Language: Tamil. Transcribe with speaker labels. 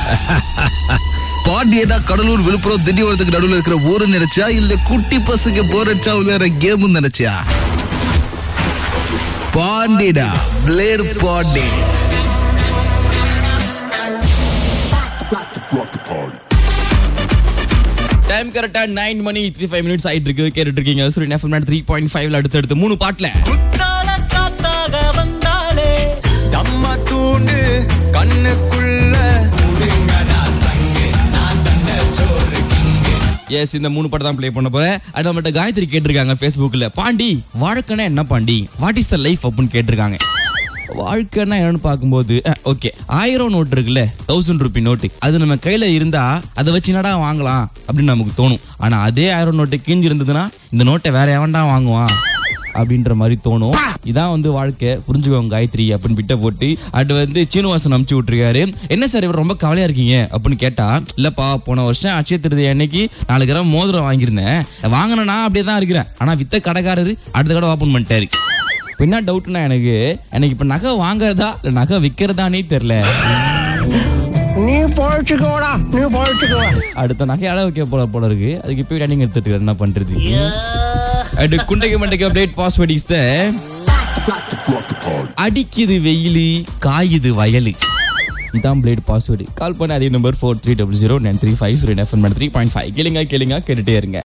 Speaker 1: பாண்டியனா கடலூர் விழுப்புரம் திண்டிவனத்துக்கு நடுவுல இருக்கிற ஊரு நினைச்சா இல்ல குட்டி பசங்க போர் அடிச்சா விளையாடுற கேம் நினைச்சியா பாண்டிடா பிளேட் பாண்டி
Speaker 2: டைம் கரெக்டா நைன் மணி த்ரீ ஃபைவ் மினிட்ஸ் ஆயிட்டு இருக்கு கேட்டுட்டு இருக்கீங்க சூரியன் எஃப்எம் த்ரீ பாயிண்ட் ஃபைவ்ல அடுத்து அடுத்து மூணு பாட்டுல
Speaker 3: குத்தால காத்தாக வந்தாலே தம்மா தூண்டு கண்ணுக்குள்ள புடுங்கடா சங்கு நான் தந்த சோறு கிங்கு
Speaker 2: எஸ் இந்த மூணு பாட்டு தான் ப்ளே பண்ண போறேன் அது நம்மகிட்ட காயத்ரி கேட்டிருக்காங்க ஃபேஸ்புக்ல பாண்டி வாழ்க்கைனா என்ன Pandi what is the life அப்படின்னு கேட்டிருக்காங்க வாழ்க்கைன்னா என்னன்னு பார்க்கும்போது ஓகே ஆயிரம் நோட்டு இருக்குல்ல தௌசண்ட் ருபி நோட்டு அது நம்ம கையில இருந்தா அதை வச்சு என்னடா வாங்கலாம் அப்படின்னு நமக்கு தோணும் ஆனா அதே ஆயிரம் நோட்டு கிஞ்சி இருந்ததுன்னா இந்த நோட்டை வேற எவன்டா வாங்குவான் அப்படின்ற மாதிரி தோணும் இதான் வந்து வாழ்க்கை புரிஞ்சுக்கோங்க காயத்ரி அப்படின்னு பிட்ட போட்டு அது வந்து சீனிவாசன் அமுச்சு விட்டுருக்காரு என்ன சார் இவர் ரொம்ப கவலையா இருக்கீங்க அப்படின்னு கேட்டா இல்லப்பா போன வருஷம் அட்சய திருதி அன்னைக்கு நாலு கிராம் மோதிரம் வாங்கியிருந்தேன் வாங்கினா அப்படியே தான் இருக்கிறேன் ஆனா வித்த கடைக்காரரு அடுத்த கடை ஓப்பன் பண்ணிட்டாரு இப்ப என்ன டவுட்னா எனக்கு எனக்கு இப்ப நகை வாங்குறதா இல்ல நகை விக்கிறதானே தெரியல
Speaker 3: நீ பொழைச்சுக்கோடா நீ பொழைச்சுக்கோ
Speaker 2: அடுத்த நகையால வைக்க போல போல இருக்கு அதுக்கு போய் ரன்னிங் எடுத்துட்டு இருக்காரு. என்ன பண்றது அடு குண்டைக்கு மண்டைக்கு அப்டேட் பாஸ்வேர்ட் இஸ் அடிக்குது வெயிலு காயுது வயலு இதான் பிளேட் பாஸ்வேர்டு கால் பண்ண அதே number four three double zero nine three five zero FM three point five கேளுங்க கேளுங்க கேட்டுட்டே இருங்க